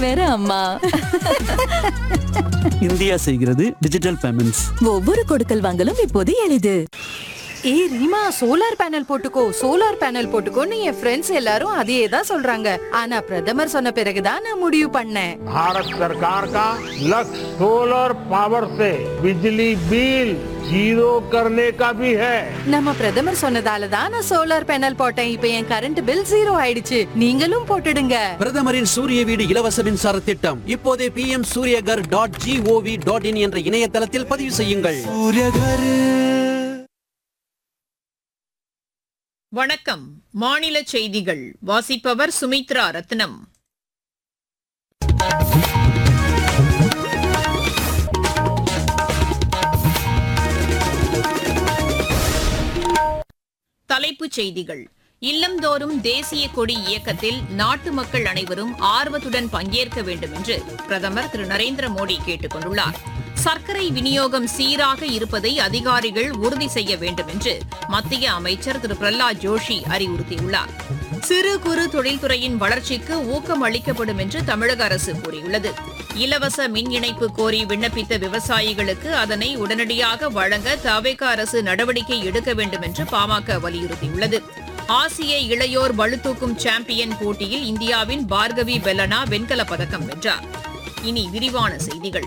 வேற அம்மா இந்தியா செய்கிறது டிஜிட்டல் பேமெண்ட்ஸ் ஒவ்வொரு கொடுக்கல் வாங்கலும் இப்போது எளிது ஏய் ரீமா சோலார் பேனல் போட்டுக்கோ சோலார் பேனல் போட்டுக்கோன்னு என் ஃப்ரெண்ட்ஸ் எல்லாரும் அதையே தான் சொல்றாங்க ஆனா பிரதமர் சொன்ன பிறகுதான் நான் முடிவு பண்ணேன் भारत सरकार का लक्ष्य सोलर पावर से बिजली बिल जीरो करने का भी है நம்ம பிரதமர் சொன்னதால தான் நான் சோலார் பேனல் போட்டேன் இப்போ என் கரண்ட் பில் ஜீரோ ஆயிடுச்சு நீங்களும் போட்டுடுங்க பிரதமரின் சூரிய வீடு இலவச மின்சார திட்டம் இப்போதே P M Suryaghar dot G O V dot in என்ற இணையதளத்தில் பதிவு செய்யுங்கள் வணக்கம் மாநில செய்திகள் வாசிப்பவர் சுமித்ரா ரத்னம் தலைப்புச் செய்திகள் இல்லந்தோறும் தேசிய கொடி இயக்கத்தில் நாட்டு மக்கள் அனைவரும் ஆர்வத்துடன் பங்கேற்க வேண்டும் என்று பிரதமர் திரு நரேந்திர மோடி கேட்டுக் கொண்டுள்ளார் சர்க்கரை விநியோகம் சீராக இருப்பதை அதிகாரிகள் உறுதி செய்ய வேண்டும் என்று மத்திய அமைச்சர் திரு பிரஹ்லாத் ஜோஷி அறிவுறுத்தியுள்ளார் சிறு குறு தொழில்துறையின் வளர்ச்சிக்கு ஊக்கம் அளிக்கப்படும் என்று தமிழக அரசு கூறியுள்ளது இலவச மின் இணைப்பு கோரி விண்ணப்பித்த விவசாயிகளுக்கு அதனை உடனடியாக வழங்க தவேக அரசு நடவடிக்கை எடுக்க வேண்டும் என்று பாமக வலியுறுத்தியுள்ளது ஆசிய இளையோர் பளுதூக்கும் சாம்பியன் போட்டியில் இந்தியாவின் பார்கவி பெல்லனா வெண்கலப் பதக்கம் வென்றார் இனி விரிவான செய்திகள்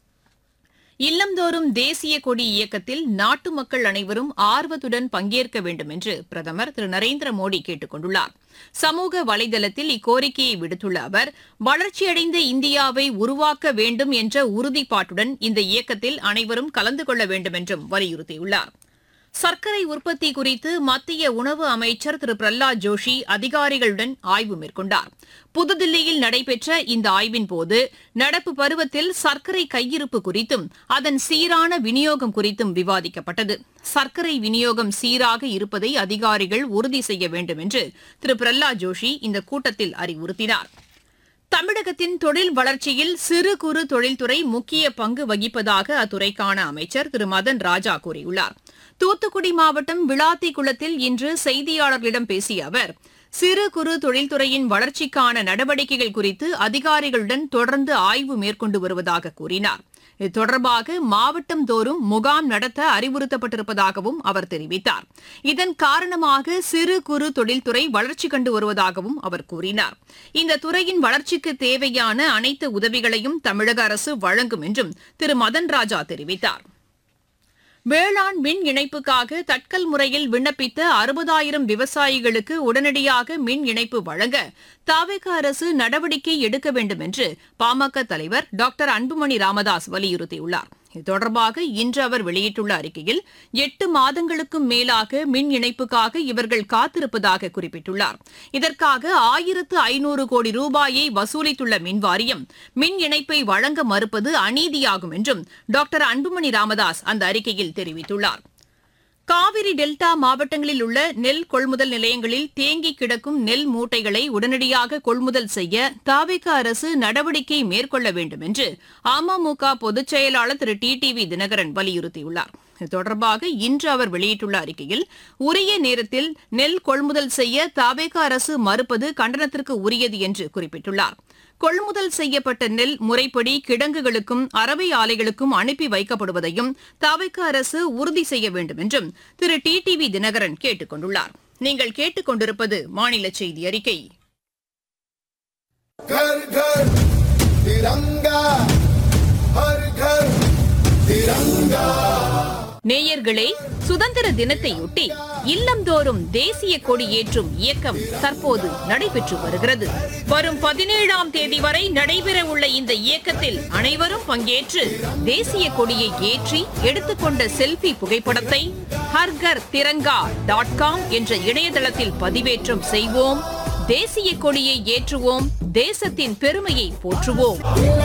இல்லந்தோறும் தேசிய கொடி இயக்கத்தில் நாட்டு மக்கள் அனைவரும் ஆர்வத்துடன் பங்கேற்க வேண்டும் என்று பிரதமர் திரு நரேந்திர மோடி கேட்டுக் கொண்டுள்ளார் சமூக வலைதளத்தில் இக்கோரிக்கையை விடுத்துள்ள அவர் வளர்ச்சியடைந்த இந்தியாவை உருவாக்க வேண்டும் என்ற உறுதிப்பாட்டுடன் இந்த இயக்கத்தில் அனைவரும் கலந்து கொள்ள வேண்டும் என்றும் வலியுறுத்தியுள்ளார் சர்க்கரை உற்பத்தி குறித்து மத்திய உணவு அமைச்சர் திரு பிரஹ்லாத் ஜோஷி அதிகாரிகளுடன் ஆய்வு மேற்கொண்டார் புதுதில்லியில் நடைபெற்ற இந்த ஆய்வின் போது நடப்பு பருவத்தில் சர்க்கரை கையிருப்பு குறித்தும் அதன் சீரான விநியோகம் குறித்தும் விவாதிக்கப்பட்டது சர்க்கரை விநியோகம் சீராக இருப்பதை அதிகாரிகள் உறுதி செய்ய வேண்டும் என்று திரு பிரஹ்லாத் ஜோஷி இந்த கூட்டத்தில் அறிவுறுத்தினார் தமிழகத்தின் தொழில் வளர்ச்சியில் சிறு குறு தொழில்துறை முக்கிய பங்கு வகிப்பதாக அத்துறைக்கான அமைச்சர் திரு மதன் ராஜா கூறியுள்ளார் தூத்துக்குடி மாவட்டம் விளாத்திக்குளத்தில் இன்று செய்தியாளர்களிடம் பேசிய அவர் சிறு குறு தொழில்துறையின் வளர்ச்சிக்கான நடவடிக்கைகள் குறித்து அதிகாரிகளுடன் தொடர்ந்து ஆய்வு மேற்கொண்டு வருவதாக கூறினார் இது தொடர்பாக மாவட்டம் தோறும் முகாம் நடத்த அறிவுறுத்தப்பட்டிருப்பதாகவும் அவர் தெரிவித்தார் இதன் காரணமாக சிறு குறு தொழில்துறை வளர்ச்சி கண்டு வருவதாகவும் அவர் கூறினார் இந்த துறையின் வளர்ச்சிக்கு தேவையான அனைத்து உதவிகளையும் தமிழக அரசு வழங்கும் என்றும் திரு மதன் ராஜா தெரிவித்தார் வேளாண் மின் இணைப்புக்காக தட்கல் முறையில் விண்ணப்பித்த அறுபதாயிரம் விவசாயிகளுக்கு உடனடியாக மின் இணைப்பு வழங்க தாவேக அரசு நடவடிக்கை எடுக்க வேண்டும் என்று பாமக தலைவர் டாக்டர் அன்புமணி ராமதாஸ் வலியுறுத்தியுள்ளார் இது தொடர்பாக இன்று அவர் வெளியிட்டுள்ள அறிக்கையில் எட்டு மாதங்களுக்கும் மேலாக மின் இணைப்புக்காக இவர்கள் காத்திருப்பதாக குறிப்பிட்டுள்ளார் இதற்காக ஆயிரத்து ஐநூறு கோடி ரூபாயை வசூலித்துள்ள மின் வாரியம் மின் இணைப்பை வழங்க மறுப்பது அநீதியாகும் என்றும் டாக்டர் அன்புமணி ராமதாஸ் அந்த அறிக்கையில் தெரிவித்துள்ளார் காவிரி டெல்டா மாவட்டங்களில் உள்ள நெல் கொள்முதல் நிலையங்களில் தேங்கி கிடக்கும் நெல் மூட்டைகளை உடனடியாக கொள்முதல் செய்ய தாவேக அரசு நடவடிக்கை மேற்கொள்ள வேண்டும் என்று அமமுக பொதுச் செயலாளர் திரு டி டிவி தினகரன் வலியுறுத்தியுள்ளார் இது தொடர்பாக இன்று அவர் வெளியிட்டுள்ள அறிக்கையில் உரிய நேரத்தில் நெல் கொள்முதல் செய்ய தாவேக அரசு மறுப்பது கண்டனத்திற்கு உரியது என்று குறிப்பிட்டுள்ளார் கொள்முதல் செய்யப்பட்ட நெல் முறைப்படி கிடங்குகளுக்கும் அரவை ஆலைகளுக்கும் அனுப்பி வைக்கப்படுவதையும் தவிக அரசு உறுதி செய்ய வேண்டும் என்றும் திரு டி டிவி தினகரன் கேட்டுக் கொண்டுள்ளார் நீங்கள் கேட்டுக் கொண்டிருப்பது மாநில செய்தி அறிக்கை घर घर तिरंगा हर घर तिरंगा நேயர்களே சுதந்திர தினத்தையொட்டி இல்லந்தோறும் தேசிய கொடி ஏற்றும் இயக்கம் தற்போது நடைபெற்று வருகிறது வரும் பதினேழாம் தேதி வரை நடைபெற உள்ள இந்த இயக்கத்தில் அனைவரும் பங்கேற்று தேசிய கொடியை ஏற்றி எடுத்துக்கொண்ட செல்ஃபி புகைப்படத்தை ஹர்கர் திரங்கா டாட் காம் என்ற இணையதளத்தில் பதிவேற்றம் செய்வோம் தேசிய கொடியை ஏற்றுவோம் தேசத்தின் பெருமையை போற்றுவோம்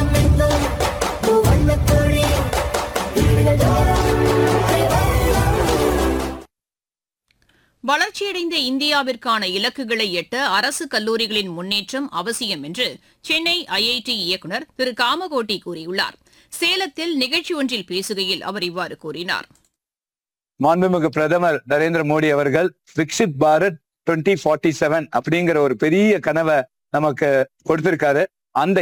வளர்ச்சியடைந்த இந்தியாவிற்கான இலக்குகளை எட்ட அரசு கல்லூரிகளின் முன்னேற்றம் அவசியம் என்று சென்னை ஐஐடி இயக்குநர் திரு காமகோட்டி கூறியுள்ளார் சேலத்தில் நிகழ்ச்சி ஒன்றில் பேசுகையில் அவர் இவ்வாறு கூறினார் மாண்புமிகு பிரதமர் நரேந்திர மோடி அவர்கள் Viksit Bharat twenty forty seven அப்படிங்கிற ஒரு பெரிய கனவை நமக்கு கொடுத்திருக்காரு அந்த